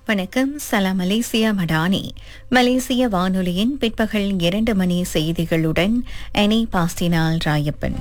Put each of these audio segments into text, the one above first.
வணக்கம் சலாம் மலேசியா மடானி மலேசிய வானொலியின் பிற்பகல் இரண்டு மணி செய்திகளுடன் எனி பாஸ்டினால் ராயப்பன்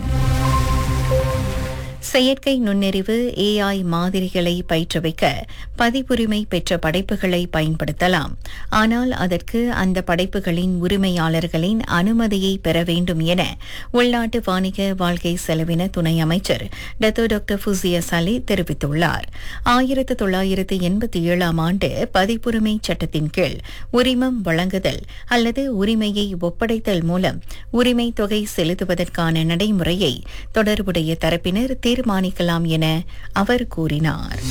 செயற்கை நுண்ணறிவு ஏஐ மாதிரிகளை பயிற்றுவிக்க பதிப்புரிமை பெற்ற படைப்புகளை பயன்படுத்தலாம் ஆனால் அதற்கு அந்த படைப்புகளின் உரிமையாளர்களின் அனுமதியை பெற வேண்டும் என உள்நாட்டு வாணிக வாழ்க்கை செலவின துணை அமைச்சர் டத்தோ டாக்டர் ஃபுசியா சலே தெரிவித்துள்ளார் ஆயிரத்து தொள்ளாயிரத்து எண்பத்தி ஏழாம் ஆண்டு பதிப்புரிமை சட்டத்தின் கீழ் உரிமம் வழங்குதல் அல்லது உரிமையை ஒப்படைத்தல் மூலம் உரிமை தொகை செலுத்துவதற்கான நடைமுறையை தொடர்புடைய தரப்பினர் தீர்மானிக்கலாம் என அவர் கூறினார்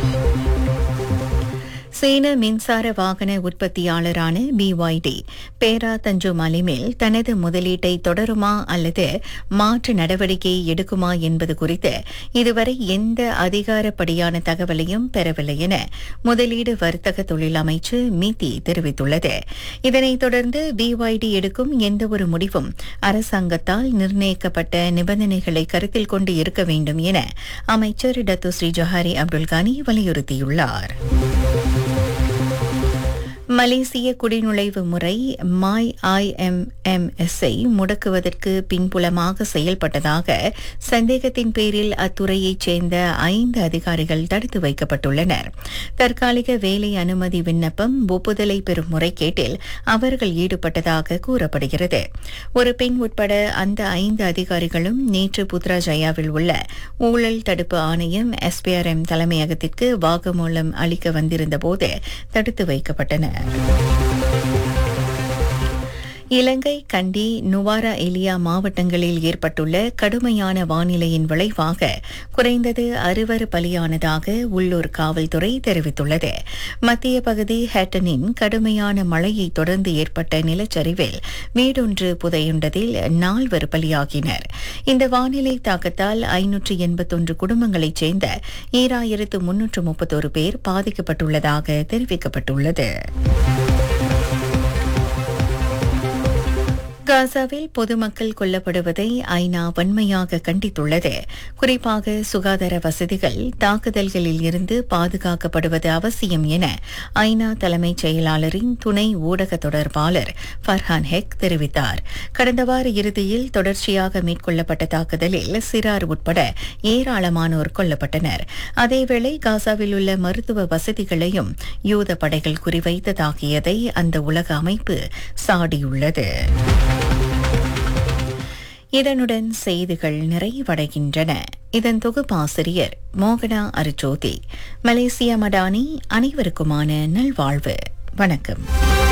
சீன மின்சார வாகன உற்பத்தியாளரான பிஒய்டி பேரா தஞ்சு மலிமில் தனது முதலீட்டை தொடருமா அல்லது மாற்று நடவடிக்கை எடுக்குமா என்பது குறித்து இதுவரை எந்த அதிகாரப்படியான தகவலையும் பெறவில்லை என முதலீடு வர்த்தக தொழில் அமைச்சு மிதி தெரிவித்துள்ளது இதனைத் தொடர்ந்து பிஒய்டி எடுக்கும் எந்தவொரு முடிவும் அரசாங்கத்தால் நிர்ணயிக்கப்பட்ட நிபந்தனைகளை கருத்தில் கொண்டு இருக்க வேண்டும் என அமைச்சர் Datuk Seri Johari Abdul Ghani வலியுறுத்தியுள்ளார் மலேசிய குடிநுழைவு முறை மாய் ஐஎம்எம்எஸ்ஐ முடக்குவதற்கு பின்புலமாக செயல்பட்டதாக சந்தேகத்தின் பேரில் அத்துறையைச் சேர்ந்த ஐந்து அதிகாரிகள் தடுத்து வைக்கப்பட்டுள்ளனர் தற்காலிக வேலை அனுமதி விண்ணப்பம் ஒப்புதலை பெறும் முறைகேட்டில் அவர்கள் ஈடுபட்டதாக கூறப்படுகிறது ஒரு பெண் உட்பட அந்த ஐந்து அதிகாரிகளும் நேற்று புத்ராஜயாவில் உள்ள ஊழல் தடுப்பு ஆணையம் எஸ்பிஆர்எம் தலைமையகத்திற்கு வாக்குமூலம் அளிக்க வந்திருந்தபோது தடுத்து வைக்கப்பட்டனர் இலங்கை கண்டி நுவாரா எலியா மாவட்டங்களில் ஏற்பட்டுள்ள கடுமையான வானிலையின் விளைவாக குறைந்தது அறுவர் பலியானதாக உள்ளூர் காவல்துறை தெரிவித்துள்ளது மத்திய பகுதி ஹேட்டனின் கடுமையான மழையை தொடர்ந்து ஏற்பட்ட நிலச்சரிவில் வீடொன்று புதையுண்டதில் நால்வர் பலியாகினர் இந்த வானிலை தாக்கத்தால் ஐநூற்று எண்பத்தொன்று குடும்பங்களைச் சேர்ந்த ஈராயிரத்து முன்னூற்று முப்பத்தொரு பேர் பாதிக்கப்பட்டுள்ளதாக தெரிவிக்கப்பட்டுள்ளது காசாவில் பொதுமக்கள் கொல்லப்படுவதை ஐநா வன்மையாக கண்டித்துள்ளது குறிப்பாக சுகாதார வசதிகள் தாக்குதல்களில் இருந்து பாதுகாக்கப்படுவது அவசியம் என ஐநா தலைமைச் செயலாளரின் துணை ஊடக தொடர்பாளர் ஃபர்ஹான் ஹெக் தெரிவித்தார் கடந்த வார இறுதியில் தொடர்ச்சியாக மேற்கொள்ளப்பட்ட தாக்குதலில் சிறார் உட்பட ஏராளமானோர் கொல்லப்பட்டனர் அதேவேளை காசாவில் உள்ள மருத்துவ வசதிகளையும் யூத படைகள் குறிவைத்து தாக்கியதை அந்த உலக அமைப்பு சாடியுள்ளது இதனுடன் செய்திகள் நிறைவடைகின்றன இதன் தொகுப்பாசிரியர் மோகனா அருஜோதி மலேசியா மடானி அனைவருக்குமான நல்வாழ்வு வணக்கம்